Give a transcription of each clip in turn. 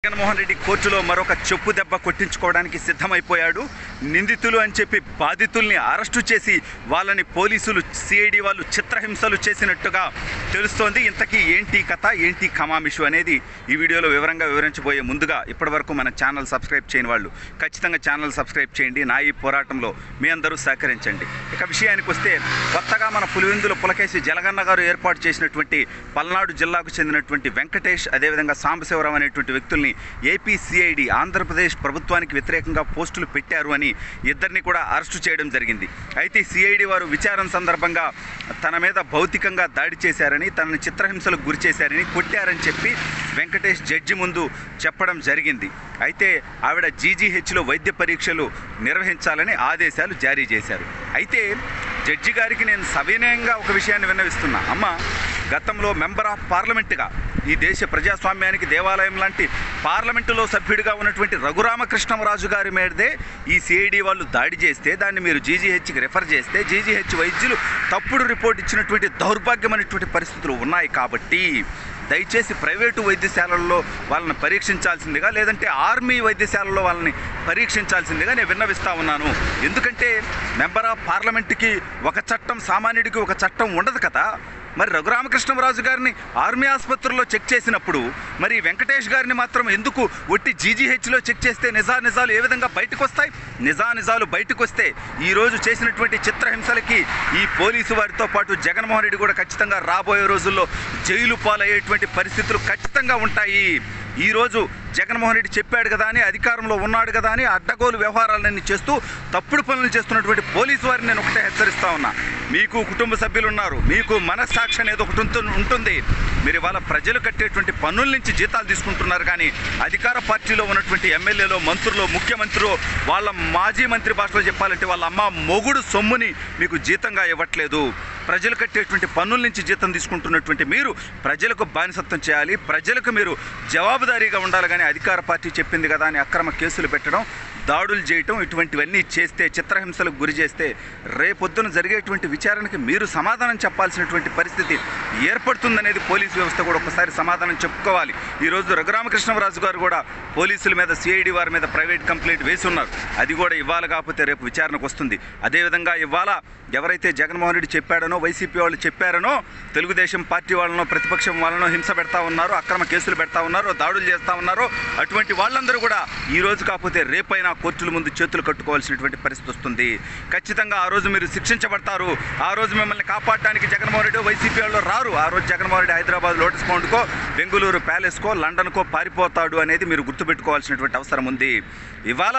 జగన్మోహన్ రెడ్డి కోర్టులో మరొక చెప్పు దెబ్బ కొట్టించుకోవడానికి సిద్ధమైపోయాడు నిందితులు అని చెప్పి బాధితుల్ని అరెస్టు చేసి వాళ్ళని పోలీసులు సిఐడి వాళ్ళు చిత్రహింసలు చేసినట్టుగా తెలుస్తోంది ఇంతకీ ఏంటి కథ ఏంటి కమామిషు అనేది ఈ వీడియోలో వివరంగా వివరించబోయే ముందుగా ఇప్పటివరకు మన ఛానల్ సబ్స్క్రైబ్ చేయని వాళ్ళు ఖచ్చితంగా ఛానల్ సబ్స్క్రైబ్ చేయండి నా ఈ పోరాటంలో మీ అందరూ సహకరించండి ఇక విషయానికి వస్తే కొత్తగా మన పులివెందుల పులకేసి జలగన్న గారు ఏర్పాటు చేసినటువంటి పల్నాడు జిల్లాకు చెందినటువంటి వెంకటేష్ అదేవిధంగా సాంబశివరావు అనేటువంటి వ్యక్తుల్ని ఏపీ సిఐడి ఆంధ్రప్రదేశ్ ప్రభుత్వానికి వ్యతిరేకంగా పోస్టులు పెట్టారు అని ఇద్దరిని కూడా అరెస్టు చేయడం జరిగింది అయితే సిఐడి వారు విచారణ సందర్భంగా తన మీద భౌతికంగా దాడి చేశారని తనని చిత్రహింసలకు గురి చేశారని కొట్టారని చెప్పి వెంకటేష్ జడ్జి ముందు చెప్పడం జరిగింది అయితే ఆవిడ జీజీహెచ్లో వైద్య పరీక్షలు నిర్వహించాలని ఆదేశాలు జారీ చేశారు అయితే జడ్జి గారికి నేను సవినయంగా ఒక విషయాన్ని విన్నవిస్తున్నా అమ్మ గతంలో మెంబర్ ఆఫ్ పార్లమెంట్గా ఈ దేశ ప్రజాస్వామ్యానికి దేవాలయం లాంటి పార్లమెంటులో సభ్యుడిగా ఉన్నటువంటి రఘురామకృష్ణరాజు గారి మీదే ఈ సిఐడి వాళ్ళు దాడి చేస్తే దాన్ని మీరు జీజీహెచ్కి రెఫర్ చేస్తే జీజీహెచ్ వైద్యులు తప్పుడు రిపోర్ట్ ఇచ్చినటువంటి దౌర్భాగ్యమైనటువంటి పరిస్థితులు ఉన్నాయి కాబట్టి దయచేసి ప్రైవేటు వైద్యశాలల్లో వాళ్ళని పరీక్షించాల్సిందిగా లేదంటే ఆర్మీ వైద్యశాలలో వాళ్ళని పరీక్షించాల్సిందిగా నేను విన్నవిస్తా ఉన్నాను ఎందుకంటే మెంబర్ ఆఫ్ పార్లమెంట్కి ఒక చట్టం సామాన్యుడికి ఒక చట్టం ఉండదు కదా మరి రఘురామకృష్ణరాజు గారిని ఆర్మీ ఆసుపత్రిలో చెక్ చేసినప్పుడు మరి వెంకటేష్ గారిని మాత్రం ఎందుకు ఒట్టి జీజీహెచ్లో చెక్ చేస్తే నిజా నిజాలు ఏ విధంగా బయటకు వస్తాయి నిజా నిజాలు బయటకు వస్తే ఈరోజు చేసినటువంటి చిత్రహింసలకి ఈ పోలీసు వారితో పాటు జగన్మోహన్ రెడ్డి కూడా ఖచ్చితంగా రాబోయే రోజుల్లో జైలు పాలయ్యేటువంటి పరిస్థితులు ఖచ్చితంగా ఉంటాయి ఈరోజు జగన్మోహన్ రెడ్డి చెప్పాడు కదా అని అధికారంలో ఉన్నాడు కదా అని అడ్డగోలు వ్యవహారాలన్నీ చేస్తూ తప్పుడు పనులు చేస్తున్నటువంటి పోలీసు వారిని నేను ఒకటే హెచ్చరిస్తా ఉన్నా మీకు కుటుంబ సభ్యులు ఉన్నారు మీకు మనస్సాక్షి అనేది ఒకటి ఉంటు- ఉంటుంది మీరు ఇవాళ ప్రజలు కట్టేటువంటి పన్నుల నుంచి జీతాలు తీసుకుంటున్నారు కానీ అధికార పార్టీలో ఉన్నటువంటి ఎమ్మెల్యేలో మంత్రులు ముఖ్యమంత్రులు వాళ్ళ మాజీ మంత్రి భాషలో చెప్పాలంటే వాళ్ళ అమ్మ మొగుడు సొమ్ముని మీకు జీతంగా ఇవ్వట్లేదు ప్రజలు కట్టేటువంటి పన్నుల నుంచి జీతం తీసుకుంటున్నటువంటి మీరు ప్రజలకు బానిసత్వం చేయాలి ప్రజలకు మీరు జవాబుదారీగా ఉండాలి కానీ అధికార పార్టీ చెప్పింది కదా అని అక్రమ కేసులు పెట్టడం దాడులు చేయటం ఇటువంటివన్నీ చేస్తే చిత్రహింసలకు గురి చేస్తే రేపొద్దున జరిగేటువంటి విచారణకి మీరు సమాధానం చెప్పాల్సినటువంటి పరిస్థితి ఏర్పడుతుందనేది పోలీసు వ్యవస్థ కూడా ఒకసారి సమాధానం చెప్పుకోవాలి ఈరోజు రఘురామకృష్ణరాజు గారు కూడా పోలీసుల మీద సిఐడి వారి మీద ప్రైవేట్ కంప్లైంట్ వేసి ఉన్నారు అది కూడా ఇవ్వాలి కాకపోతే రేపు విచారణకు వస్తుంది అదేవిధంగా ఇవాళ ఎవరైతే జగన్మోహన్ రెడ్డి చెప్పాడనో వైసీపీ వాళ్ళు చెప్పారనో తెలుగుదేశం పార్టీ వాళ్ళనో ప్రతిపక్షం వాళ్ళనో హింస పెడతా ఉన్నారో అక్రమ కేసులు పెడతా ఉన్నారో దాడులు చేస్తా ఉన్నారో అటువంటి వాళ్ళందరూ కూడా ఈ రోజు కాకపోతే రేపైనా కోర్టుల ముందు చేతులు కట్టుకోవాల్సినటువంటి పరిస్థితి వస్తుంది ఖచ్చితంగా ఆ రోజు మీరు శిక్షించబడతారు ఆ రోజు మిమ్మల్ని కాపాడడానికి జగన్మోహన్ రెడ్డి వైసీపీ వాళ్ళు రారు ఆ రోజు జగన్మోహన్ రెడ్డి హైదరాబాద్ లోటస్ పౌండ్కో బెంగళూరు ప్యాలెస్కో లండన్కో పారిపోతాడు అనేది మీరు గుర్తుపెట్టుకోవాల్సినటువంటి అవసరం ఉంది ఇవాళ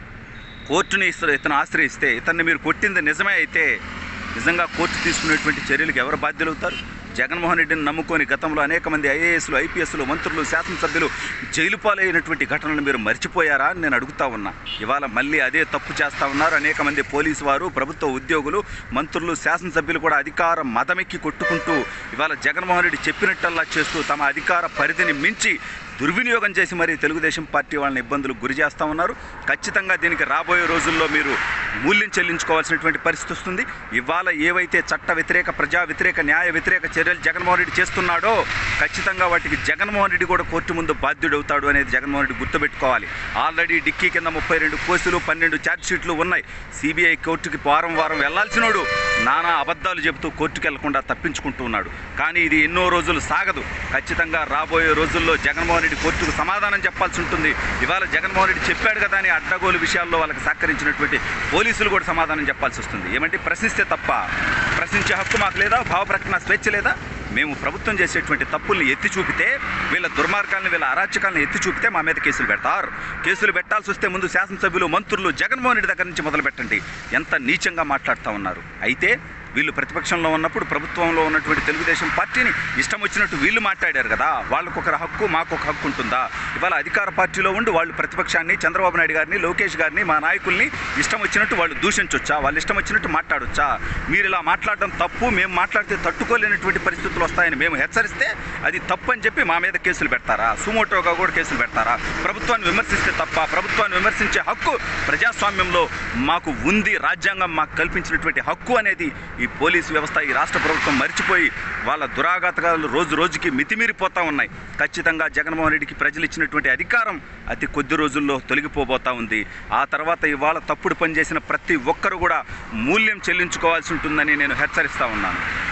కోర్టుని ఇస్త- ఇతను ఆశ్రయిస్తే ఇతన్ని మీరు కొట్టింది నిజమే అయితే నిజంగా కోర్టు తీసుకునేటువంటి చర్యలకు ఎవరు బాధ్యులు అవుతారు జగన్మోహన్ రెడ్డిని నమ్ముకొని గతంలో అనేక మంది ఐఏఎస్లు ఐపీఎస్లు మంత్రులు శాసనసభ్యులు జైలు పాలైనటువంటి ఘటనలు మీరు మర్చిపోయారా అని నేను అడుగుతా ఉన్నా ఇవాళ మళ్ళీ అదే తప్పు చేస్తా ఉన్నారు అనేక మంది పోలీసు వారు ప్రభుత్వ ఉద్యోగులు మంత్రులు శాసనసభ్యులు కూడా అధికార మదమెక్కి కొట్టుకుంటూ ఇవాళ జగన్మోహన్ రెడ్డి చెప్పినట్టల్లా చేస్తూ తమ అధికార పరిధిని మించి దుర్వినియోగం చేసి మరి తెలుగుదేశం పార్టీ వాళ్ళని ఇబ్బందులకు గురి చేస్తూ ఉన్నారు ఖచ్చితంగా దీనికి రాబోయే రోజుల్లో మీరు మూల్యం చెల్లించుకోవాల్సినటువంటి పరిస్థితి వస్తుంది ఇవాళ ఏవైతే చట్ట వ్యతిరేక ప్రజా వ్యతిరేక న్యాయ వ్యతిరేక చర్యలు జగన్మోహన్ రెడ్డి చేస్తున్నాడో ఖచ్చితంగా వాటికి జగన్మోహన్ రెడ్డి కూడా కోర్టు ముందు బాధ్యుడవుతాడు అనేది జగన్మోహన్ రెడ్డి గుర్తుపెట్టుకోవాలి ఆల్రెడీ డిక్కీ కింద ముప్పై రెండు కేసులు పన్నెండు ఛార్జ్ షీట్లు ఉన్నాయి సిబిఐ కోర్టుకి వారం వారం వెళ్లాల్సినోడు నానా అబద్ధాలు చెబుతూ కోర్టుకు వెళ్లకుండా తప్పించుకుంటూ ఉన్నాడు కానీ ఇది ఎన్నో రోజులు సాగదు ఖచ్చితంగా రాబోయే రోజుల్లో జగన్మోహన్ రెడ్డి కోర్టుకు సమాధానం చెప్పాల్సి ఉంటుంది ఇవాళ జగన్మోహన్ రెడ్డి చెప్పాడు కదా అని అడ్డగోలు విషయాల్లో వాళ్ళకి సహకరించినటువంటి పోలీసులు కూడా సమాధానం చెప్పాల్సి వస్తుంది ఏమంటే ప్రశ్నిస్తే తప్ప ప్రశ్నించే హక్కు మాకు లేదా భావ ప్రకటన స్వేచ్ఛ లేదా మేము ప్రభుత్వం చేసేటువంటి తప్పుల్ని ఎత్తి చూపితే వీళ్ళ దుర్మార్గాలను వీళ్ళ అరాచకాలను ఎత్తి చూపితే మా మీద కేసులు పెడతారు కేసులు పెట్టాల్సి వస్తే ముందు శాసనసభ్యులు మంత్రులు జగన్మోహన్ రెడ్డి దగ్గర నుంచి మొదలు పెట్టండి ఎంత నీచంగా మాట్లాడుతూ ఉన్నారు అయితే వీళ్ళు ప్రతిపక్షంలో ఉన్నప్పుడు ప్రభుత్వంలో ఉన్నటువంటి తెలుగుదేశం పార్టీని ఇష్టం వచ్చినట్టు వీళ్ళు మాట్లాడారు కదా వాళ్ళకు ఒక హక్కు మాకు ఒక హక్కు ఉంటుందా ఇవాళ అధికార పార్టీలో ఉండి వాళ్ళు ప్రతిపక్షాన్ని చంద్రబాబు నాయుడు గారిని లోకేష్ గారిని మా నాయకుల్ని ఇష్టం వచ్చినట్టు వాళ్ళు దూషించొచ్చా వాళ్ళు ఇష్టం వచ్చినట్టు మాట్లాడొచ్చా మీరు ఇలా మాట్లాడడం తప్పు మేము మాట్లాడితే తట్టుకోలేనటువంటి పరిస్థితులు వస్తాయని మేము హెచ్చరిస్తే అది తప్పు అని చెప్పి మా మీద కేసులు పెడతారా సుమోటోగా కూడా కేసులు పెడతారా ప్రభుత్వాన్ని విమర్శిస్తే తప్ప ప్రభుత్వాన్ని విమర్శించే హక్కు ప్రజాస్వామ్యంలో మాకు ఉంది రాజ్యాంగం మాకు కల్పించినటువంటి హక్కు అనేది ఈ పోలీసు వ్యవస్థ ఈ రాష్ట్ర ప్రభుత్వం మర్చిపోయి వాళ్ళ దురాఘాతకాలు రోజు రోజుకి మితిమీరిపోతా ఉన్నాయి ఖచ్చితంగా జగన్మోహన్ రెడ్డికి ప్రజలు ఇచ్చినటువంటి అధికారం అతి కొద్ది రోజుల్లో తొలగిపోబోతా ఉంది ఆ తర్వాత ఇవాళ తప్పుడు పనిచేసిన ప్రతి ఒక్కరు కూడా మూల్యం చెల్లించుకోవాల్సి ఉంటుందని నేను హెచ్చరిస్తా ఉన్నాను